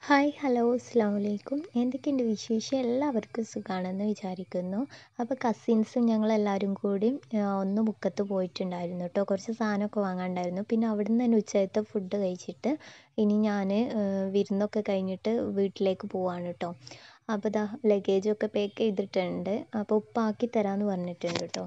hi hello അസ്സാം വലൈക്കും എന്തൊക്കെയുണ്ട് വിശേഷം എല്ലാവർക്കും സുഖമാണെന്ന് വിചാരിക്കുന്നു അപ്പോൾ കസിൻസും ഞങ്ങളെല്ലാവരും കൂടി ഒന്ന് മുക്കത്ത് പോയിട്ടുണ്ടായിരുന്നു കേട്ടോ കുറച്ച് സാധനമൊക്കെ വാങ്ങാനുണ്ടായിരുന്നു പിന്നെ അവിടെ നിന്ന് തന്നെ ഉച്ചയത്തെ ഫുഡ് കഴിച്ചിട്ട് ഇനി ഞാൻ വിരുന്നൊക്കെ കഴിഞ്ഞിട്ട് വീട്ടിലേക്ക് പോവാണ് കേട്ടോ അപ്പോൾ ഇതാ ലഗേജൊക്കെ പാക്ക് ചെയ്തിട്ടുണ്ട് അപ്പോൾ ഉപ്പാക്കി തരാമെന്ന് പറഞ്ഞിട്ടുണ്ട് കേട്ടോ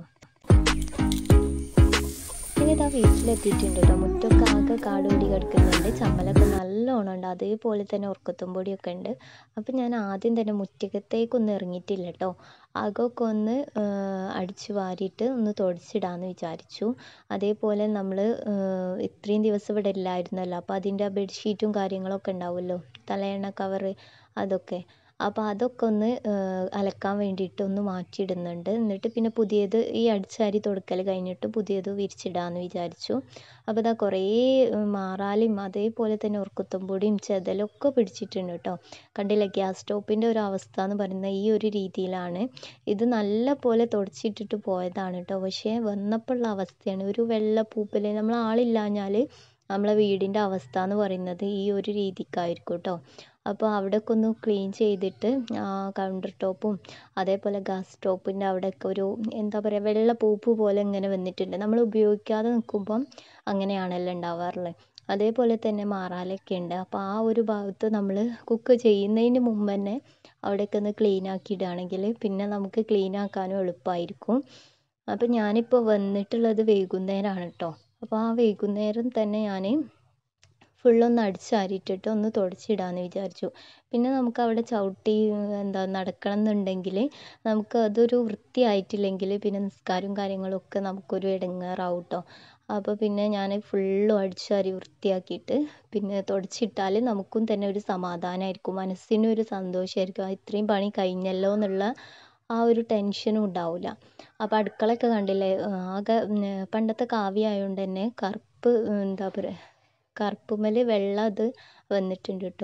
പിന്നെ ഇതാ വീട്ടിലെത്തിയിട്ടുണ്ട് കേട്ടോ മുറ്റമൊക്കെ ആകെ കാട് പിടി കിടക്കുന്നുണ്ട് ചമ്മലൊക്കെ നല്ലോണം ഉണ്ട് അതേപോലെ തന്നെ ഉറക്കത്തും പൊടിയൊക്കെ ഉണ്ട് അപ്പം ഞാൻ ആദ്യം തന്നെ മുറ്റത്തേക്കൊന്നും ഇറങ്ങിയിട്ടില്ല കേട്ടോ അകമൊക്കെ ഒന്ന് അടിച്ചു വാരിയിട്ട് ഒന്ന് തുടച്ചിടാമെന്ന് വിചാരിച്ചു അതേപോലെ നമ്മൾ ഇത്രയും ദിവസം ഇവിടെ ഇല്ലായിരുന്നല്ലോ അപ്പോൾ അതിൻ്റെ ബെഡ്ഷീറ്റും കാര്യങ്ങളൊക്കെ ഉണ്ടാവുമല്ലോ തലയണ കവറ് അതൊക്കെ അപ്പോൾ അതൊക്കെ ഒന്ന് അലക്കാൻ വേണ്ടിയിട്ട് ഒന്ന് മാറ്റിയിടുന്നുണ്ട് എന്നിട്ട് പിന്നെ പുതിയത് ഈ അടിച്ചാരി തുടക്കൽ കഴിഞ്ഞിട്ട് പുതിയത് വിരിച്ചിടാമെന്ന് വിചാരിച്ചു അപ്പോൾ ഇതാ കുറേ മാറാലും അതേപോലെ തന്നെ ഉറക്കത്തും പൊടിയും ചെതലൊക്കെ പിടിച്ചിട്ടുണ്ട് കേട്ടോ കണ്ടില്ല ഗ്യാസ് സ്റ്റോപ്പിൻ്റെ ഒരു അവസ്ഥ എന്ന് പറയുന്നത് ഈ ഒരു രീതിയിലാണ് ഇത് നല്ല പോലെ തുടച്ചിട്ടിട്ട് പോയതാണ് കേട്ടോ പക്ഷേ വന്നപ്പോഴുള്ള അവസ്ഥയാണ് ഒരു വെള്ള പൂപ്പൽ നമ്മൾ ആളില്ലാഞ്ഞാൽ നമ്മളെ വീടിൻ്റെ അവസ്ഥ എന്ന് പറയുന്നത് ഈ ഒരു രീതിക്കായിരിക്കും കേട്ടോ അപ്പോൾ അവിടെയൊക്കെ ഒന്ന് ക്ലീൻ ചെയ്തിട്ട് കൗണ്ടർ ടോപ്പും അതേപോലെ ഗ്യാസ് സ്റ്റോപ്പിൻ്റെ അവിടെയൊക്കെ ഒരു എന്താ പറയുക വെള്ള പൂപ്പ് പോലെ ഇങ്ങനെ വന്നിട്ടുണ്ട് നമ്മൾ ഉപയോഗിക്കാതെ നിൽക്കുമ്പം അങ്ങനെയാണല്ലോ ഉണ്ടാവാറുള്ളത് അതേപോലെ തന്നെ മാറാലൊക്കെ ഉണ്ട് അപ്പോൾ ആ ഒരു ഭാഗത്ത് നമ്മൾ കുക്ക് ചെയ്യുന്നതിന് മുമ്പ് തന്നെ അവിടെയൊക്കെ ഒന്ന് ക്ലീൻ ആക്കി ഇടുകയാണെങ്കിൽ പിന്നെ നമുക്ക് ക്ലീൻ ആക്കാനും എളുപ്പമായിരിക്കും അപ്പോൾ ഞാനിപ്പോൾ വന്നിട്ടുള്ളത് വൈകുന്നേരമാണ് കേട്ടോ അപ്പോൾ ആ വൈകുന്നേരം തന്നെ ഞാൻ ഫുള്ളൊന്ന് അടിച്ചാരിയിട്ടിട്ട് ഒന്ന് തുടച്ചിടാമെന്ന് വിചാരിച്ചു പിന്നെ നമുക്ക് അവിടെ ചവിട്ടി എന്താ നടക്കണം എന്നുണ്ടെങ്കിൽ നമുക്ക് അതൊരു വൃത്തിയായിട്ടില്ലെങ്കിൽ പിന്നെ നിസ്കാരവും കാര്യങ്ങളൊക്കെ നമുക്കൊരു ഇടങ്ങേറാവും കേട്ടോ അപ്പോൾ പിന്നെ ഞാൻ ഫുള്ളും അടിച്ചാരി വൃത്തിയാക്കിയിട്ട് പിന്നെ തുടച്ചിട്ടാൽ നമുക്കും തന്നെ ഒരു സമാധാനമായിരിക്കും മനസ്സിനും ഒരു സന്തോഷമായിരിക്കും ഇത്രയും പണി കഴിഞ്ഞല്ലോ എന്നുള്ള ആ ഒരു ടെൻഷനും ഉണ്ടാവില്ല അപ്പോൾ അടുക്കളയൊക്കെ കണ്ടില്ലേ ആകെ പണ്ടത്തെ കാവ്യമായതുകൊണ്ട് തന്നെ കറുപ്പ് എന്താ പറയുക കറുപ്പുമ്മൽ വെള്ള അത് വന്നിട്ടുണ്ട് കേട്ടോ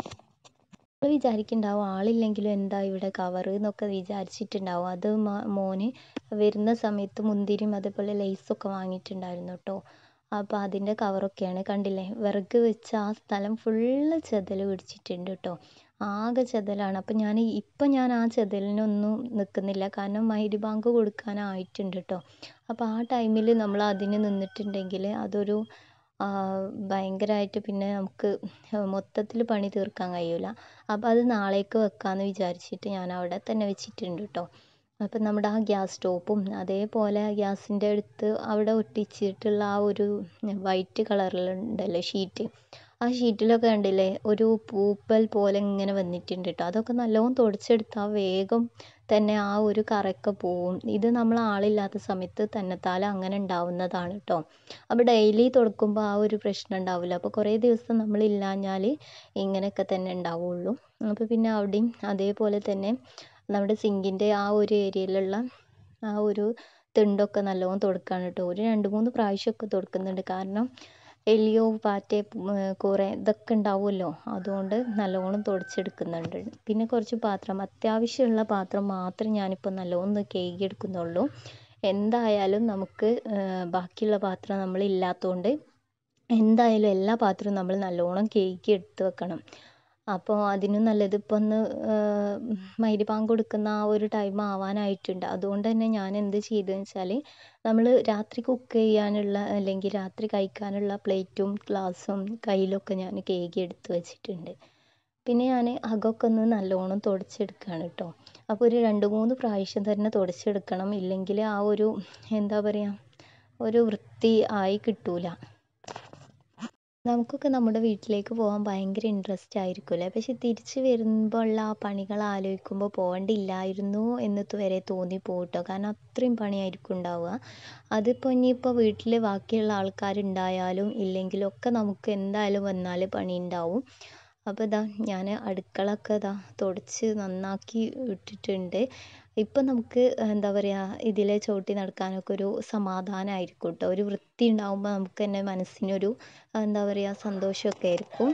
നമ്മൾ വിചാരിക്കുന്നുണ്ടാവും ആളില്ലെങ്കിലും എന്താ ഇവിടെ കവറ് എന്നൊക്കെ വിചാരിച്ചിട്ടുണ്ടാവും അത് മോന് വരുന്ന സമയത്ത് മുന്തിരിയും അതേപോലെ ലേസൊക്കെ വാങ്ങിയിട്ടുണ്ടായിരുന്നു കേട്ടോ അപ്പോൾ അതിൻ്റെ കവറൊക്കെയാണ് കണ്ടില്ലേ വിറക് വെച്ച ആ സ്ഥലം ഫുള്ള് ചെതൽ പിടിച്ചിട്ടുണ്ട് കേട്ടോ ആകെ ചെതലാണ് അപ്പം ഞാൻ ഇപ്പം ഞാൻ ആ ചെതലിനൊന്നും നിൽക്കുന്നില്ല കാരണം മൈരി ബാങ്ക് കൊടുക്കാനായിട്ടുണ്ട് കേട്ടോ അപ്പോൾ ആ ടൈമിൽ നമ്മൾ അതിന് നിന്നിട്ടുണ്ടെങ്കിൽ അതൊരു ഭയങ്കരമായിട്ട് പിന്നെ നമുക്ക് മൊത്തത്തിൽ പണി തീർക്കാൻ കഴിയില്ല അപ്പോൾ അത് നാളേക്ക് വെക്കാമെന്ന് വിചാരിച്ചിട്ട് ഞാൻ അവിടെ തന്നെ വെച്ചിട്ടുണ്ട് കേട്ടോ അപ്പം നമ്മുടെ ആ ഗ്യാസ് സ്റ്റോപ്പും അതേപോലെ ഗ്യാസിൻ്റെ അടുത്ത് അവിടെ ഒട്ടിച്ചിട്ടുള്ള ആ ഒരു വൈറ്റ് കളറിലുണ്ടല്ലോ ഷീറ്റ് ആ ഷീറ്റിലൊക്കെ കണ്ടില്ലേ ഒരു പൂപ്പൽ പോലെ ഇങ്ങനെ വന്നിട്ടുണ്ട് കേട്ടോ അതൊക്കെ നല്ലോണം തുടച്ചെടുത്താൽ വേഗം തന്നെ ആ ഒരു കറയൊക്കെ പോവും ഇത് നമ്മൾ ആളില്ലാത്ത സമയത്ത് തന്നെത്താല അങ്ങനെ ഉണ്ടാവുന്നതാണ് കേട്ടോ അപ്പോൾ ഡെയിലി തുടക്കുമ്പോൾ ആ ഒരു പ്രശ്നം ഉണ്ടാവില്ല അപ്പോൾ കുറേ ദിവസം നമ്മൾ ഇല്ലാഞ്ഞാൽ ഇങ്ങനെയൊക്കെ തന്നെ ഉണ്ടാവുള്ളൂ അപ്പോൾ പിന്നെ അവിടെയും അതേപോലെ തന്നെ നമ്മുടെ സിങ്കിൻ്റെ ആ ഒരു ഏരിയയിലുള്ള ആ ഒരു തിണ്ടൊക്കെ നല്ലോണം തുടക്കുകയാണ് കേട്ടോ ഒരു രണ്ട് മൂന്ന് പ്രാവശ്യമൊക്കെ തുടക്കുന്നുണ്ട് കാരണം എലിയോ പാറ്റേ കുറേ ഇതൊക്കെ ഉണ്ടാവുമല്ലോ അതുകൊണ്ട് നല്ലോണം തുടച്ചെടുക്കുന്നുണ്ട് പിന്നെ കുറച്ച് പാത്രം അത്യാവശ്യമുള്ള പാത്രം മാത്രം ഞാനിപ്പോൾ നല്ലോണം ഒന്ന് കഴുകി എടുക്കുന്നുള്ളൂ എന്തായാലും നമുക്ക് ബാക്കിയുള്ള പാത്രം നമ്മൾ ഇല്ലാത്തതുകൊണ്ട് എന്തായാലും എല്ലാ പാത്രവും നമ്മൾ നല്ലോണം കഴുകി എടുത്ത് വെക്കണം അപ്പോൾ അതിനും നല്ലത് ഇപ്പോൾ ഒന്ന് മൈരിപാങ്ക് കൊടുക്കുന്ന ആ ഒരു ടൈം ആവാനായിട്ടുണ്ട് അതുകൊണ്ട് തന്നെ ഞാൻ എന്ത് ചെയ്തതെന്ന് വെച്ചാൽ നമ്മൾ രാത്രി കുക്ക് ചെയ്യാനുള്ള അല്ലെങ്കിൽ രാത്രി കഴിക്കാനുള്ള പ്ലേറ്റും ഗ്ലാസും കയ്യിലൊക്കെ ഞാൻ കഴുകി എടുത്ത് വെച്ചിട്ടുണ്ട് പിന്നെ ഞാൻ അകമൊക്കെ ഒന്ന് നല്ലോണം തുടച്ചെടുക്കുകയാണ് കേട്ടോ അപ്പോൾ ഒരു രണ്ട് മൂന്ന് പ്രാവശ്യം തന്നെ തുടച്ചെടുക്കണം ഇല്ലെങ്കിൽ ആ ഒരു എന്താ പറയുക ഒരു വൃത്തി ആയി കിട്ടൂല നമുക്കൊക്കെ നമ്മുടെ വീട്ടിലേക്ക് പോകാൻ ഭയങ്കര ഇൻട്രസ്റ്റ് ആയിരിക്കുമല്ലേ പക്ഷെ തിരിച്ച് വരുമ്പോൾ ഉള്ള ആ പണികൾ ആലോചിക്കുമ്പോൾ പോകണ്ടില്ലായിരുന്നു എന്ന് വരെ തോന്നിപ്പോട്ടോ കാരണം അത്രയും പണിയായിരിക്കും ഉണ്ടാവുക അതിപ്പോൾ ഇനിയിപ്പോൾ വീട്ടിൽ ബാക്കിയുള്ള ആൾക്കാരുണ്ടായാലും ഇല്ലെങ്കിലും ഒക്കെ നമുക്ക് എന്തായാലും വന്നാൽ പണി ഉണ്ടാവും അപ്പോൾ ഇതാ ഞാൻ അടുക്കളൊക്കെ ഇതാ തുടച്ച് നന്നാക്കി ഇട്ടിട്ടുണ്ട് ഇപ്പം നമുക്ക് എന്താ പറയുക ഇതിലെ ചവിട്ടി നടക്കാനൊക്കെ ഒരു സമാധാനമായിരിക്കും കേട്ടോ ഒരു വൃത്തി ഉണ്ടാകുമ്പോൾ നമുക്ക് തന്നെ മനസ്സിനൊരു എന്താ പറയുക സന്തോഷമൊക്കെ ആയിരിക്കും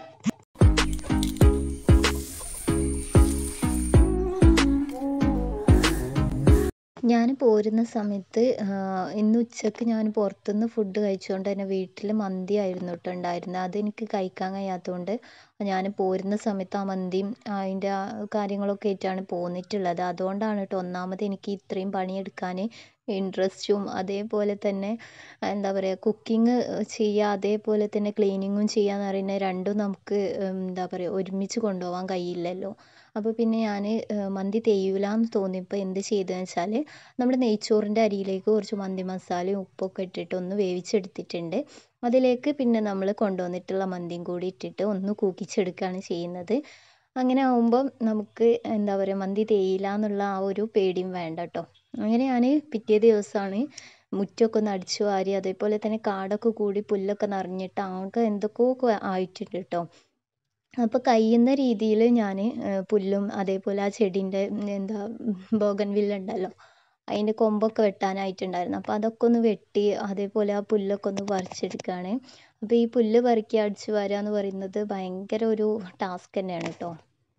ഞാൻ പോരുന്ന സമയത്ത് ഇന്ന് ഉച്ചക്ക് ഞാൻ പുറത്തുനിന്ന് ഫുഡ് കഴിച്ചുകൊണ്ട് തന്നെ വീട്ടിൽ മന്തി ആയിരുന്നു കേട്ടോ ഉണ്ടായിരുന്നത് അതെനിക്ക് കഴിക്കാൻ കഴിയാത്തതുകൊണ്ട് ഞാൻ പോരുന്ന സമയത്ത് ആ മന്തിയും അതിൻ്റെ ആ കാര്യങ്ങളൊക്കെ ആയിട്ടാണ് പോന്നിട്ടുള്ളത് അതുകൊണ്ടാണ് കേട്ടോ ഒന്നാമത് എനിക്ക് ഇത്രയും പണിയെടുക്കാൻ ഇൻട്രസ്റ്റും അതേപോലെ തന്നെ എന്താ പറയുക കുക്കിംഗ് ചെയ്യുക അതേപോലെ തന്നെ ക്ലീനിങ്ങും ചെയ്യുക എന്ന് പറയുന്നത് രണ്ടും നമുക്ക് എന്താ പറയുക ഒരുമിച്ച് കൊണ്ടുപോകാൻ കഴിയില്ലല്ലോ അപ്പോൾ പിന്നെ ഞാൻ മന്തി തികയില്ല എന്ന് തോന്നിയപ്പോൾ എന്ത് ചെയ്തതെന്ന് വെച്ചാൽ നമ്മുടെ നെയ്ച്ചോറിൻ്റെ അരിയിലേക്ക് കുറച്ച് മന്തി മസാലയും ഉപ്പൊക്കെ ഇട്ടിട്ട് ഒന്ന് വേവിച്ചെടുത്തിട്ടുണ്ട് അതിലേക്ക് പിന്നെ നമ്മൾ കൊണ്ടുവന്നിട്ടുള്ള മന്തിയും കൂടി ഇട്ടിട്ട് ഒന്ന് കൂക്കിച്ചെടുക്കുകയാണ് ചെയ്യുന്നത് അങ്ങനെ ആവുമ്പം നമുക്ക് എന്താ പറയുക മന്തി തേയില്ല എന്നുള്ള ആ ഒരു പേടിയും വേണ്ട കേട്ടോ അങ്ങനെ ഞാൻ പിറ്റേ ദിവസമാണ് മുറ്റമൊക്കെ ഒന്ന് അടിച്ചു വാരി അതേപോലെ തന്നെ കാടൊക്കെ കൂടി പുല്ലൊക്കെ നിറഞ്ഞിട്ട് ആകെ എന്തൊക്കെയോ ആയിട്ടുണ്ട് കേട്ടോ അപ്പോൾ കഴിയുന്ന രീതിയിൽ ഞാൻ പുല്ലും അതേപോലെ ആ ചെടീൻ്റെ എന്താ ബോഗൺവില്ല ഉണ്ടല്ലോ അതിൻ്റെ കൊമ്പൊക്കെ വെട്ടാനായിട്ടുണ്ടായിരുന്നു അപ്പോൾ അതൊക്കെ ഒന്ന് വെട്ടി അതേപോലെ ആ പുല്ലൊക്കെ ഒന്ന് പറിച്ചെടുക്കുകയാണ് അപ്പോൾ ഈ പുല്ല് പറിക്കുക അടിച്ചു വാരുക എന്ന് പറയുന്നത് ഭയങ്കര ഒരു ടാസ്ക് തന്നെയാണ് കേട്ടോ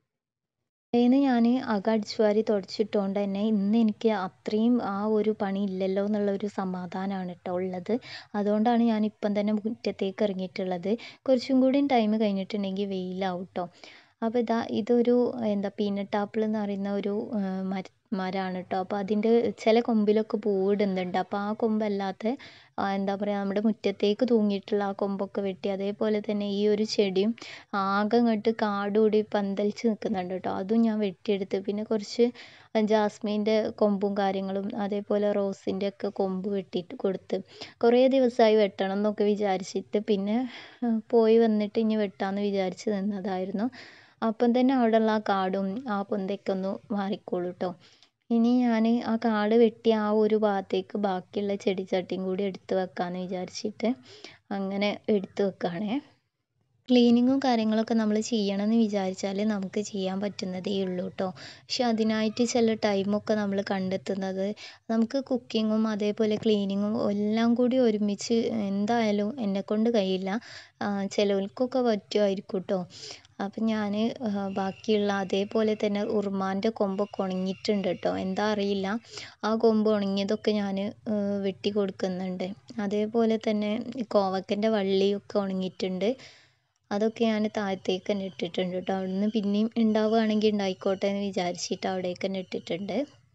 തലേന്ന് ഞാൻ അകം അടിച്ചു വാരി തുടച്ചിട്ടുകൊണ്ട് തന്നെ ഇന്ന് എനിക്ക് അത്രയും ആ ഒരു പണി ഇല്ലല്ലോ എന്നുള്ള ഒരു സമാധാനമാണ് കേട്ടോ ഉള്ളത് അതുകൊണ്ടാണ് ഞാൻ ഇപ്പം തന്നെ മുറ്റത്തേക്ക് ഇറങ്ങിയിട്ടുള്ളത് കുറച്ചും കൂടിയും ടൈം കഴിഞ്ഞിട്ടുണ്ടെങ്കിൽ വെയിലാവും കേട്ടോ അപ്പോൾ ഇതാ ഇതൊരു എന്താ പീനട്ട് ആപ്പിൾ എന്ന് പറയുന്ന ഒരു മര മരമാണ് കേട്ടോ അപ്പോൾ അതിൻ്റെ ചില കൊമ്പിലൊക്കെ പൂവിടുന്നുണ്ട് അപ്പോൾ ആ കൊമ്പല്ലാത്ത എന്താ പറയുക നമ്മുടെ മുറ്റത്തേക്ക് തൂങ്ങിയിട്ടുള്ള ആ കൊമ്പൊക്കെ വെട്ടി അതേപോലെ തന്നെ ഈ ഒരു ചെടിയും ആകെ ഇങ്ങോട്ട് കാടുകൂടി പന്തലിച്ച് നിൽക്കുന്നുണ്ട് കേട്ടോ അതും ഞാൻ വെട്ടിയെടുത്ത് പിന്നെ കുറച്ച് ജാസ്മിൻ്റെ കൊമ്പും കാര്യങ്ങളും അതേപോലെ റോസിൻ്റെ ഒക്കെ കൊമ്പ് വെട്ടിയിട്ട് കൊടുത്ത് കുറേ ദിവസമായി വെട്ടണം എന്നൊക്കെ വിചാരിച്ചിട്ട് പിന്നെ പോയി വന്നിട്ട് ഇനി വെട്ടാമെന്ന് വിചാരിച്ച് നിന്നതായിരുന്നു അപ്പം തന്നെ അവിടെയുള്ള ആ കാടും ആ പൊന്തൊക്കെ ഒന്ന് മാറിക്കോളൂ കേട്ടോ ഇനി ഞാൻ ആ കാട് വെട്ടി ആ ഒരു ഭാഗത്തേക്ക് ബാക്കിയുള്ള ചെടിച്ചട്ടിയും കൂടി എടുത്ത് വെക്കാമെന്ന് വിചാരിച്ചിട്ട് അങ്ങനെ എടുത്ത് വെക്കുകയാണേ ക്ലീനിങ്ങും കാര്യങ്ങളൊക്കെ നമ്മൾ ചെയ്യണമെന്ന് വിചാരിച്ചാൽ നമുക്ക് ചെയ്യാൻ പറ്റുന്നതേ ഉള്ളൂ കേട്ടോ പക്ഷെ അതിനായിട്ട് ചില ടൈമൊക്കെ നമ്മൾ കണ്ടെത്തുന്നത് നമുക്ക് കുക്കിങ്ങും അതേപോലെ ക്ലീനിങ്ങും എല്ലാം കൂടി ഒരുമിച്ച് എന്തായാലും എന്നെക്കൊണ്ട് കഴിയില്ല ചിലവർക്കൊക്കെ പറ്റുമായിരിക്കും കേട്ടോ അപ്പം ഞാൻ ബാക്കിയുള്ള അതേപോലെ തന്നെ ഉറുമാൻ്റെ കൊമ്പൊക്കെ ഉണങ്ങിയിട്ടുണ്ട് കേട്ടോ എന്താ അറിയില്ല ആ കൊമ്പ് ഉണങ്ങിയതൊക്കെ ഞാൻ വെട്ടി കൊടുക്കുന്നുണ്ട് അതേപോലെ തന്നെ കോവക്കൻ്റെ വള്ളിയൊക്കെ ഉണങ്ങിയിട്ടുണ്ട് അതൊക്കെ ഞാൻ താഴത്തേക്ക് തന്നെ ഇട്ടിട്ടുണ്ട് കേട്ടോ അവിടുന്ന് പിന്നെയും ഉണ്ടാവുകയാണെങ്കിൽ ഉണ്ടായിക്കോട്ടെ എന്ന് വിചാരിച്ചിട്ട് അവിടേക്ക് തന്നെ ഇട്ടിട്ടുണ്ട്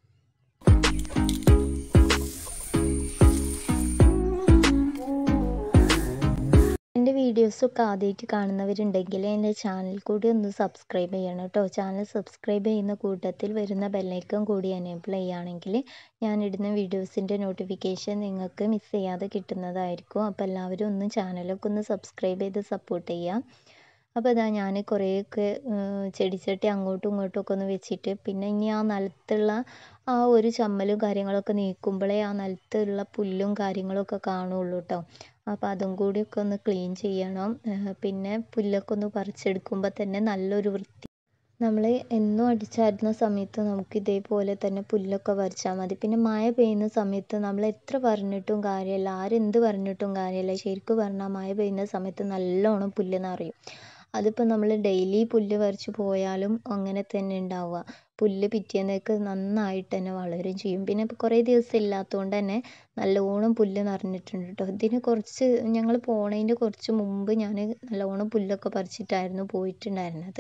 എൻ്റെ വീഡിയോസൊക്കെ ആദ്യമായിട്ട് കാണുന്നവരുണ്ടെങ്കിൽ എൻ്റെ ചാനൽ കൂടി ഒന്ന് സബ്സ്ക്രൈബ് ചെയ്യണം കേട്ടോ ചാനൽ സബ്സ്ക്രൈബ് ചെയ്യുന്ന കൂട്ടത്തിൽ വരുന്ന ബെല്ലൈക്കൺ കൂടി എനേബിൾ ചെയ്യുകയാണെങ്കിൽ ഞാനിടുന്ന വീഡിയോസിൻ്റെ നോട്ടിഫിക്കേഷൻ നിങ്ങൾക്ക് മിസ് ചെയ്യാതെ കിട്ടുന്നതായിരിക്കും അപ്പോൾ എല്ലാവരും ഒന്ന് ചാനലൊക്കെ ഒന്ന് സബ്സ്ക്രൈബ് ചെയ്ത് സപ്പോർട്ട് ചെയ്യാം അപ്പോൾ ഇതാ ഞാൻ കുറേയൊക്കെ ചെടിച്ചട്ടി അങ്ങോട്ടും ഇങ്ങോട്ടും ഒക്കെ ഒന്ന് വെച്ചിട്ട് പിന്നെ ഇനി ആ നിലത്തുള്ള ആ ഒരു ചമ്മലും കാര്യങ്ങളൊക്കെ നീക്കുമ്പോഴേ ആ നിലത്തുള്ള പുല്ലും കാര്യങ്ങളൊക്കെ കാണുള്ളൂ കേട്ടോ അപ്പോൾ അതും കൂടിയൊക്കെ ഒന്ന് ക്ലീൻ ചെയ്യണം പിന്നെ പുല്ലൊക്കെ ഒന്ന് പറിച്ചെടുക്കുമ്പോൾ തന്നെ നല്ലൊരു വൃത്തി നമ്മൾ എന്നും അടിച്ചാരുന്ന സമയത്ത് നമുക്ക് ഇതേപോലെ തന്നെ പുല്ലൊക്കെ പറിച്ചാൽ മതി പിന്നെ മഴ പെയ്യുന്ന സമയത്ത് നമ്മൾ എത്ര പറഞ്ഞിട്ടും കാര്യമില്ല ആരെന്ത് പറഞ്ഞിട്ടും കാര്യമില്ല ശരിക്കും പറഞ്ഞാൽ മഴ പെയ്യുന്ന സമയത്ത് നല്ലോണം പുല്ല് നിറയും അതിപ്പോൾ നമ്മൾ ഡെയിലി പുല്ല് പറിച്ച് പോയാലും അങ്ങനെ തന്നെ ഉണ്ടാവുക പുല്ല് പിറ്റേന്നേക്ക് നന്നായിട്ട് തന്നെ വളരും ചെയ്യും പിന്നെ ഇപ്പോൾ കുറേ ദിവസം ഇല്ലാത്തതുകൊണ്ട് തന്നെ നല്ലോണം പുല്ല് നിറഞ്ഞിട്ടുണ്ട് കേട്ടോ ഇതിന് കുറച്ച് ഞങ്ങൾ പോണതിൻ്റെ കുറച്ച് മുമ്പ് ഞാൻ നല്ലോണം പുല്ലൊക്കെ പറിച്ചിട്ടായിരുന്നു പോയിട്ടുണ്ടായിരുന്നത്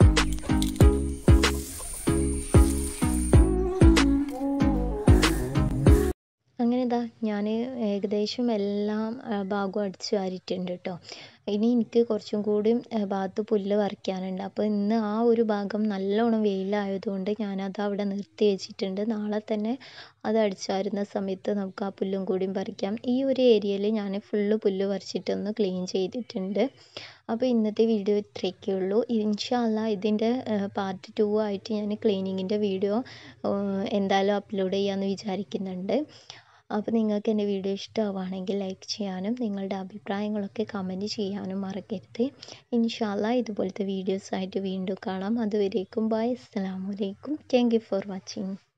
അങ്ങനെ ഇതാ ഞാൻ ഏകദേശം എല്ലാം ഭാഗവും അടിച്ചു വാരിയിട്ടുണ്ട് കേട്ടോ ഇനി എനിക്ക് കുറച്ചും കൂടി ഭാഗത്ത് പുല്ല് പറിക്കാനുണ്ട് അപ്പോൾ ഇന്ന് ആ ഒരു ഭാഗം നല്ലോണം വെയിലായതുകൊണ്ട് ഞാനത് അവിടെ നിർത്തി വെച്ചിട്ടുണ്ട് നാളെ തന്നെ അത് അടിച്ചു വാരുന്ന സമയത്ത് നമുക്ക് ആ പുല്ലും കൂടിയും പറിക്കാം ഈ ഒരു ഏരിയയിൽ ഞാൻ ഫുള്ള് പുല്ല് പറിച്ചിട്ടൊന്ന് ക്ലീൻ ചെയ്തിട്ടുണ്ട് അപ്പോൾ ഇന്നത്തെ വീഡിയോ ഇത്രയൊക്കെ ഉള്ളൂ ഇൻഷാല്ല ഇതിൻ്റെ പാർട്ട് ടു ആയിട്ട് ഞാൻ ക്ലീനിങ്ങിൻ്റെ വീഡിയോ എന്തായാലും അപ്ലോഡ് ചെയ്യാമെന്ന് വിചാരിക്കുന്നുണ്ട് അപ്പോൾ നിങ്ങൾക്ക് എൻ്റെ വീഡിയോ ഇഷ്ടമാവുകയാണെങ്കിൽ ലൈക്ക് ചെയ്യാനും നിങ്ങളുടെ അഭിപ്രായങ്ങളൊക്കെ കമൻറ്റ് ചെയ്യാനും മറക്കരുത് ഇൻഷാല്ല ഇതുപോലത്തെ വീഡിയോസായിട്ട് വീണ്ടും കാണാം അതുവരേക്കും ബൈ അസ്സലാമു അലൈക്കും താങ്ക് യു ഫോർ വാച്ചിങ്